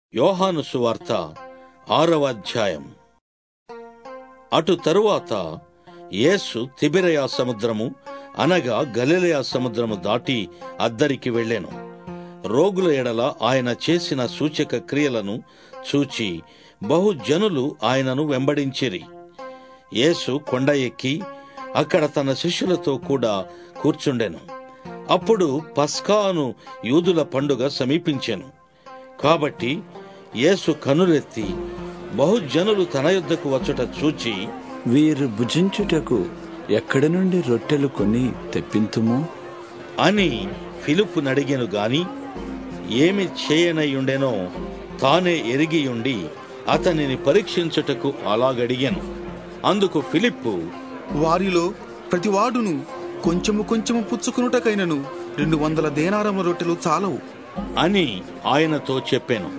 యోహాను సువార్త ఆరవ అధ్యాయం అటు తరువాత యేసు తిబిరయా సముద్రము అనగా గలిలయా సముద్రము దాటి అద్దరికి వెళ్ళెను రోగుల ఎడల ఆయన చేసిన సూచక క్రియలను చూచి బహుజనులు ఆయనను వెంబడించిరి యేసు కొండ ఎక్కి అక్కడ తన శిష్యులతో కూడా కూర్చుండెను అప్పుడు పస్కాను యూదుల పండుగ సమీపించెను కాబట్టి యేసు కనులెత్తి బహుజనులు తన యొద్దకు వచ్చుట చూచి వీరు భుజించుటకు ఎక్కడి నుండి రొట్టెలు కొని తెప్పింతుము అని ఫిలిప్పు నడిగెను గాని ఏమి చేయనయ్యుండెనో తానే ఎరిగియుండి అతనిని పరీక్షించుటకు అలాగడిగాను అందుకు ఫిలిప్పు వారిలో ప్రతివాడును కొంచెము కొంచెము పుచ్చుకునుటకైనను రెండు వందల దేనారమ రొట్టెలు చాలవు అని ఆయనతో చెప్పాను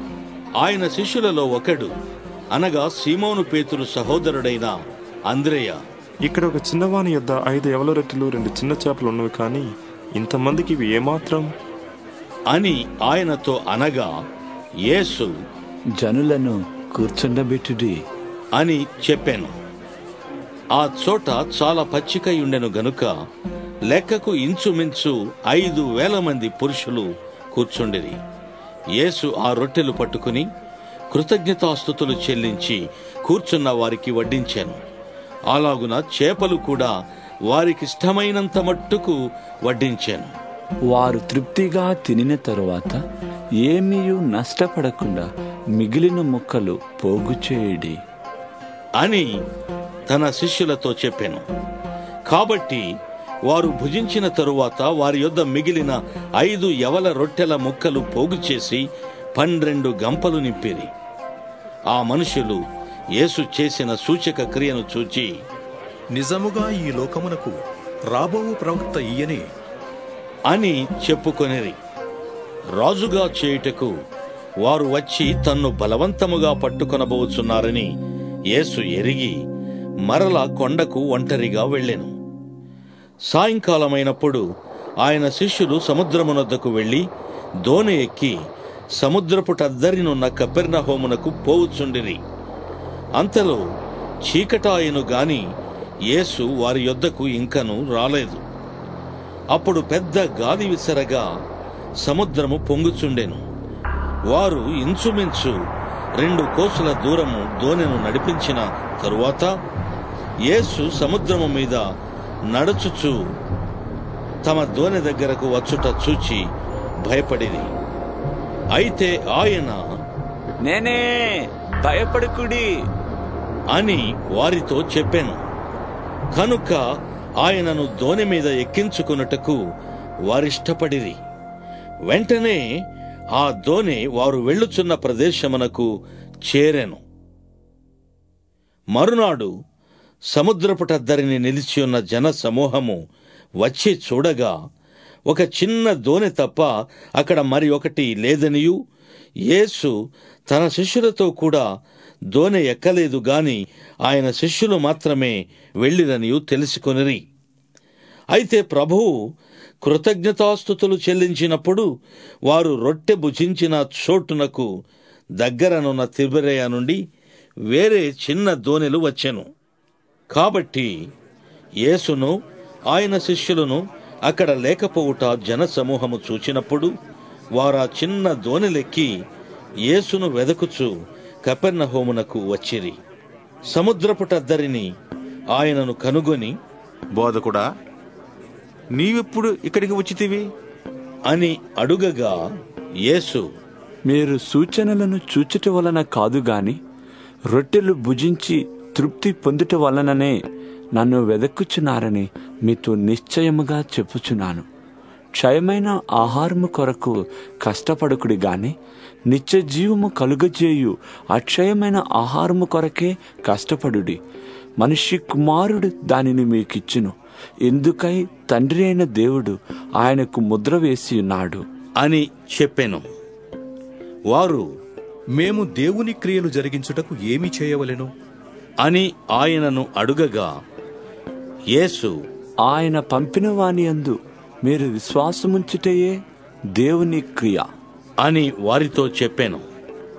ఆయన శిష్యులలో ఒకడు అనగా సీమోను పేతురు సహోదరుడైన అంద్రేయ ఇక్కడ ఒక చిన్నవాని యొద్ద ఐదు ఎవల రొట్టెలు రెండు చిన్న చేపలు ఉన్నవి కానీ ఇంతమందికి ఇవి ఏమాత్రం అని ఆయనతో అనగా యేసు జనులను కూర్చుండబెట్టుడి అని చెప్పాను ఆ చోట చాలా పచ్చికై ఉండెను గనుక లెక్కకు ఇంచుమించు ఐదు వేల మంది పురుషులు కూర్చుండిరి యేసు ఆ రొట్టెలు పట్టుకుని కృతజ్ఞతాస్థుతులు చెల్లించి కూర్చున్న వారికి వడ్డించాను అలాగున చేపలు కూడా వారికిష్టమైనంత మట్టుకు వడ్డించాను వారు తృప్తిగా తినిన తరువాత ఏమీయు నష్టపడకుండా మిగిలిన ముక్కలు పోగు చేయుడి అని తన శిష్యులతో చెప్పాను కాబట్టి వారు భుజించిన తరువాత వారి యొద్ద మిగిలిన ఐదు యవల రొట్టెల ముక్కలు పోగు చేసి పన్నెండు గంపలు నింపిరి ఆ మనుషులు యేసు చేసిన సూచక క్రియను చూచి నిజముగా ఈ లోకమునకు రాబోవు ప్రవక్త ఈయనే అని చెప్పుకొనిరి రాజుగా చేయుటకు వారు వచ్చి తన్ను బలవంతముగా పట్టుకొనబోచున్నారని యేసు ఎరిగి మరల కొండకు ఒంటరిగా వెళ్ళెను సాయంకాలమైనప్పుడు ఆయన శిష్యులు సముద్రమునొద్దకు వెళ్లి దోణి ఎక్కి సముద్రపుటద్దరినున్న కపెర్నహోమునకు పోవుచుండిరి అంతలో చీకటాయను గాని యేసు వారి యొద్దకు ఇంకను రాలేదు అప్పుడు పెద్ద గాలి విసరగా సముద్రము పొంగుచుండెను వారు ఇంచుమించు రెండు కోసుల దూరము దోణెను నడిపించిన తరువాత యేసు సముద్రము మీద నడుచుచు తమ దోణె దగ్గరకు వచ్చుట చూచి భయపడిరి అయితే ఆయన నేనే భయపడకుడి అని వారితో చెప్పాను కనుక ఆయనను దోణి మీద ఎక్కించుకున్నటకు వారిష్టపడిరి వెంటనే ఆ దోణి వారు వెళ్ళుచున్న ప్రదేశమునకు చేరెను మరునాడు సముద్రపుటద్దరిని నిలిచి ఉన్న జన సమూహము వచ్చి చూడగా ఒక చిన్న దోణి తప్ప అక్కడ మరి ఒకటి లేదనియు యేసు తన శిష్యులతో కూడా దోణె ఎక్కలేదు గాని ఆయన శిష్యులు మాత్రమే వెళ్ళిరనియు తెలుసుకొనిరి అయితే ప్రభువు కృతజ్ఞతాస్థుతులు చెల్లించినప్పుడు వారు రొట్టె భుజించిన చోటునకు దగ్గరనున్న తిబిరయ నుండి వేరే చిన్న దోణెలు వచ్చెను కాబట్టి యేసును ఆయన శిష్యులను అక్కడ లేకపోవుట జనసమూహము చూచినప్పుడు వారా చిన్న దోణెలెక్కి యేసును వెదకుచు కపెర్నహోమునకు వచ్చిరి సముద్రపుటద్దరిని ఆయనను కనుగొని బోధకుడా నీవెప్పుడు ఇక్కడికి వచ్చితివి అని అడుగగా యేసు మీరు సూచనలను చూచుట వలన కాదు గాని రొట్టెలు భుజించి తృప్తి పొందుట వలననే నన్ను వెదక్కుచున్నారని మీతో నిశ్చయముగా చెప్పుచున్నాను క్షయమైన ఆహారము కొరకు కష్టపడకుడి గాని నిత్య జీవము కలుగజేయు అక్షయమైన ఆహారము కొరకే కష్టపడుడి మనిషి కుమారుడు దానిని మీకిచ్చును ఎందుకై తండ్రి అయిన దేవుడు ఆయనకు ముద్ర వేసి ఉన్నాడు అని చెప్పెను వారు మేము దేవుని క్రియలు జరిగించుటకు ఏమి చేయవలెను అని ఆయనను అడుగగా యేసు ఆయన పంపిన వాని అందు మీరు విశ్వాసముంచుటయే దేవుని క్రియ అని వారితో చెప్పాను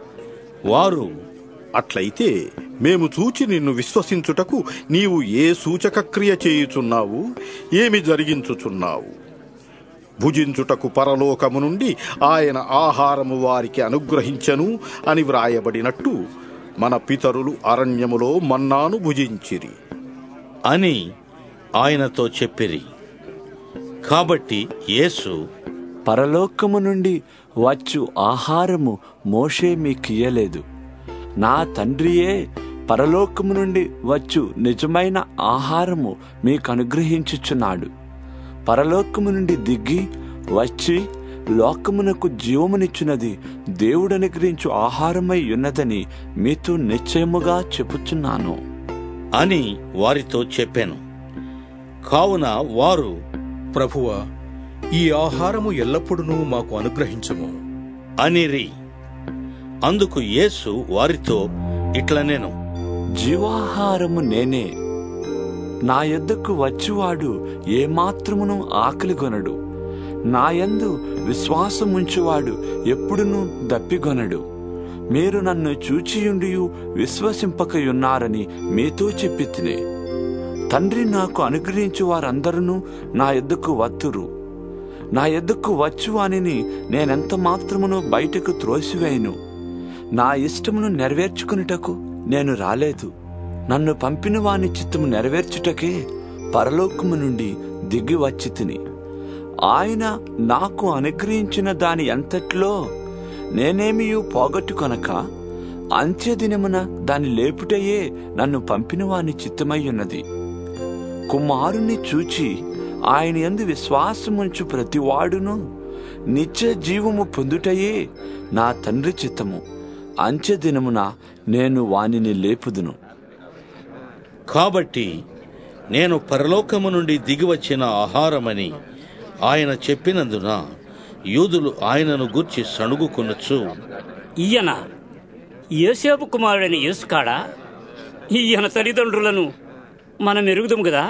వారు అట్లయితే మేము చూచి నిన్ను విశ్వసించుటకు నీవు ఏ సూచక క్రియ చేయుచున్నావు ఏమి జరిగించుచున్నావు భుజించుటకు పరలోకము నుండి ఆయన ఆహారము వారికి అనుగ్రహించను అని వ్రాయబడినట్టు మన పితరులు అరణ్యములో మన్నాను భుజించిరి అని ఆయనతో చెప్పిరి కాబట్టి యేసు పరలోకము నుండి వచ్చు ఆహారము మోషే మీకియ్యలేదు నా తండ్రియే పరలోకము నుండి వచ్చు నిజమైన ఆహారము మీకు అనుగ్రహించుచున్నాడు పరలోకము నుండి దిగి వచ్చి లోకమునకు జీవమునిచ్చున్నది దేవుడు అనుగ్రహించు ఆహారమై ఉన్నదని మీతో నిశ్చయముగా చెప్పుచున్నాను అని వారితో చెప్పాను కావున వారు ప్రభువా ఈ ఆహారము ఎల్లప్పుడూ మాకు అనుగ్రహించము అనిరి అందుకు యేసు వారితో ఇట్లనెను జీవాహారము నేనే నా యొద్దకు వచ్చువాడు ఏమాత్రమును ఆకలిగొనడు నా యందు విశ్వాసముంచువాడు ఎప్పుడునూ దప్పిగొనడు మీరు నన్ను చూచియుండియు విశ్వసింపకయున్నారని మీతో చెప్పి తినే తండ్రి నాకు అనుగ్రహించు వారందరూ నా యొద్దకు వత్తురు నా యొద్దకు వచ్చు వానిని నేనెంత మాత్రమును బయటకు త్రోసివేయను నా ఇష్టమును నెరవేర్చుకునుటకు నేను రాలేదు నన్ను పంపిన వాని చిత్తము నెరవేర్చుటకే పరలోకము నుండి దిగి వచ్చి తిని ఆయన నాకు అనుగ్రహించిన దాని అంతట్లో నేనేమియు పోగొట్టుకొనక అంత్యదినమున దాని లేపుటయే నన్ను పంపిన వాని చిత్తమై ఉన్నది కుమారుని చూచి ఆయన యందు విశ్వాసముంచు ప్రతివాడును నిత్య జీవము పొందుటయే నా తండ్రి చిత్తము అంత్యదినమున నేను వానిని లేపుదును కాబట్టి నేను పరలోకము నుండి దిగివచ్చిన ఆహారమని ఆయన చెప్పినందున యూదులు ఆయనను గూర్చి సణుగుకొనొచ్చు ఈయన యోసేపు కుమారుడైన యేసుకాడా ఈయన తల్లిదండ్రులను మనం ఎరుగుదాం కదా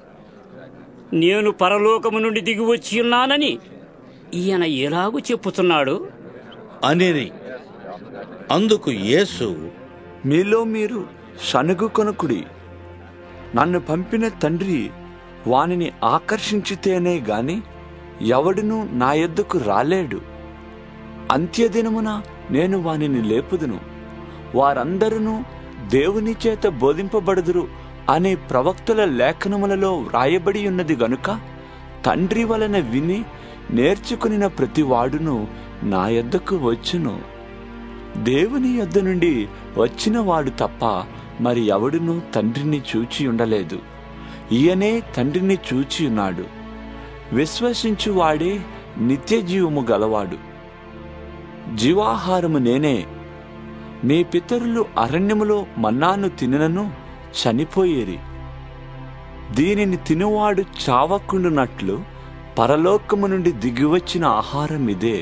నేను పరలోకము నుండి దిగి వచ్చి ఉన్నానని ఈయన ఎలాగూ చెప్పుతున్నాడు అనిరి అందుకు యేసు మీలో మీరు సనుగు కొనుకుడి నన్ను పంపిన తండ్రి వానిని ఆకర్షించితేనే గాని ఎవడునూ నా యొద్దకు రాలేడు అంత్యదినమున నేను వానిని లేపుదును వారందరూ దేవుని చేత బోధింపబడుదురు అనే ప్రవక్తల లేఖనములలో వ్రాయబడి ఉన్నది గనుక తండ్రి వలన విని నేర్చుకునిన ప్రతివాడును నా యొద్దకు వచ్చును దేవుని యొద్ద నుండి వచ్చిన వాడు తప్ప మరి ఎవడునూ తండ్రిని చూచి ఉండలేదు ఈయనే తండ్రిని చూచి ఉన్నాడు విశ్వసించువాడే నిత్య జీవము గలవాడు జీవాహారము నేనే మీ పితరులు అరణ్యములో మన్నాను తినను చనిపోయేరి దీనిని తినువాడు చావకుండునట్లు పరలోకము నుండి దిగివచ్చిన ఆహారం ఇదే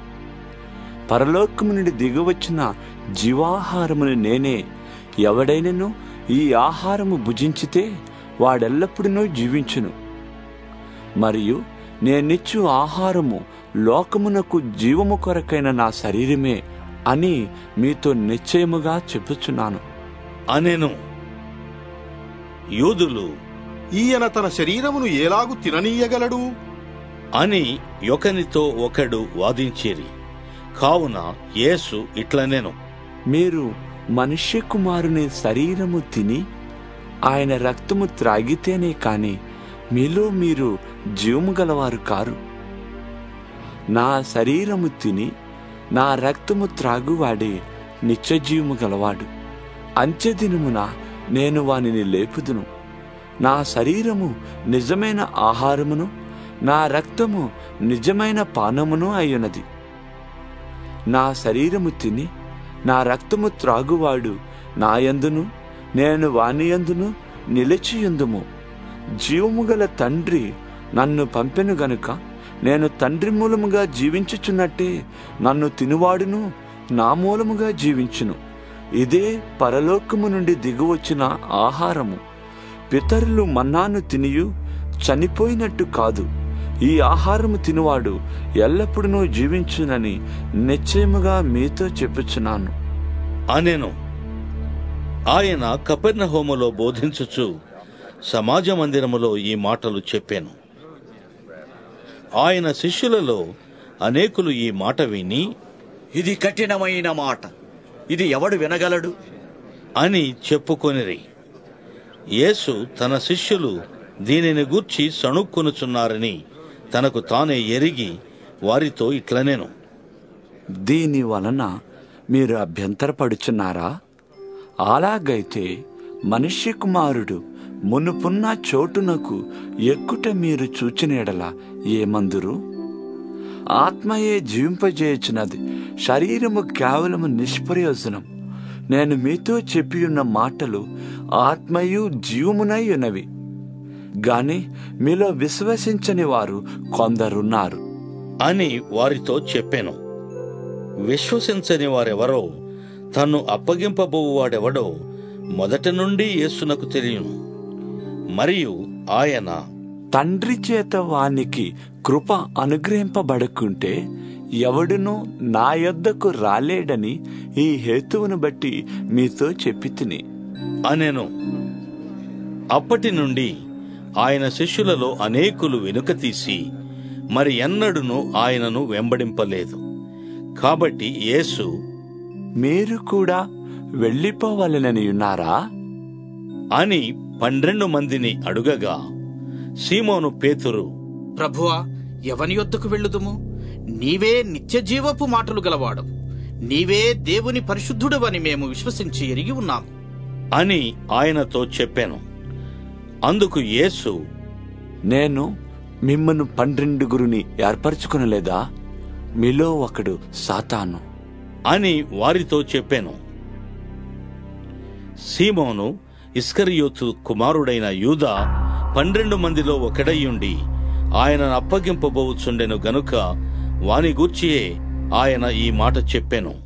పరలోకము నుండి దిగివచ్చిన జీవాహారమును నేనే ఎవడైనను ఈ ఆహారము భుజించితే వాడెల్లప్పుడూ జీవించును మరియు నేనిచ్చు ఆహారము లోకమునకు జీవము కొరకైన నా శరీరమే అని మీతో నిశ్చయముగా చెప్పుచున్నాను అనెను యూదులు ఈయన తన శరీరమును ఎలాగు తిననీయగలడు అని ఒకనితో ఒకడు వాదించిరి కావున యేసు ఇట్లనెను మీరు మనుష్య కుమారుని శరీరము తిని ఆయన రక్తము త్రాగితేనే కాని మీలో మీరు జీవము గలవారు కారు నా శరీరము తిని నా రక్తము త్రాగువాడే నిత్యజీవము గలవాడు అంత్యదినమున నేను వానిని లేపుదును నా శరీరము నిజమైన ఆహారమును నా రక్తము నిజమైన పానమును అయ్యున్నది నా శరీరము తిని నా రక్తము త్రాగువాడు నాయందును నేను వానియందును నిలిచియుందుము జీవము గల తండ్రి నన్ను పంపెను గనుక నేను తండ్రి మూలముగా జీవించుచున్నట్టే నన్ను తినువాడును నా మూలముగా జీవించును ఇదే పరలోకము నుండి దిగువచ్చిన ఆహారము పితరులు మన్నాను తినియు చనిపోయినట్టు కాదు ఈ ఆహారము తినువాడు ఎల్లప్పుడూ జీవించునని నిశ్చయముగా మీతో చెప్పుచున్నాను అనెను ఆయన కపెర్నహోములో బోధించుచు సమాజ మందిరములో ఈ మాటలు చెప్పాను ఆయన శిష్యులలో అనేకులు ఈ మాట విని ఇది కఠినమైన మాట ఇది ఎవడు వినగలడు అని చెప్పుకొనిరి యేసు తన శిష్యులు దీనిని గూర్చి సణుక్కొనుచున్నారని తనకు తానే ఎరిగి వారితో ఇట్లనేను దీని వలన మీరు అభ్యంతరపడుచున్నారా అలాగైతే మనుష్య కుమారుడు మునుపున్న చోటునకు ఎక్కుట మీరు చూచినెడల ఏమందురు ఆత్మయే జీవింపజేయుచున్నది శరీరము కేవలము నిష్ప్రయోజనం నేను మీతో చెప్పియున్న మాటలు ఆత్మయు జీవమునై ఉన్నవి గాని మీలో విశ్వసించని వారు కొందరున్నారు అని వారితో చెప్పాను విశ్వసించని వారెవరో తన్ను అప్పగింపబోవాడెవడో మొదట నుండి యేసునకు తెలియను మరియు ఆయన తండ్రి చేత వానికి కృప అనుగ్రహింపబడకుంటే ఎవడునూ నా యొద్దకు రాలేడని ఈ హేతువును బట్టి మీతో చెప్పి తిని అనెను అప్పటి నుండి ఆయన శిష్యులలో అనేకులు వెనుక తీసి మరి ఎన్నడును ఆయనను వెంబడింపలేదు కాబట్టి యేసు మీరు కూడా వెళ్ళిపోవలనని ఉన్నారా అని పన్నెండు మందిని అడుగగా సీమోను పేతురు ప్రభువా ఎవని యొద్దకు వెళ్ళుదుము నీవే నిత్య జీవపు మాటలు గలవాడు నీవే దేవుని పరిశుద్ధుడవని మేము విశ్వసించి ఎరిగి ఉన్నాము అని ఆయనతో చెప్పాను అందుకు యేసు నేను మిమ్మను పన్నెండుగురుని ఏర్పరచుకునలేదా మీలో ఒకడు సాతాను అని వారితో చెప్పాను సీమోను ఇస్కరియోతు కుమారుడైన యూదా పన్నెండు మందిలో ఒకడయ్యుండి ఆయనను అప్పగింపబోచుండెను గనుక వాని గూర్చియే ఆయన ఈ మాట చెప్పాను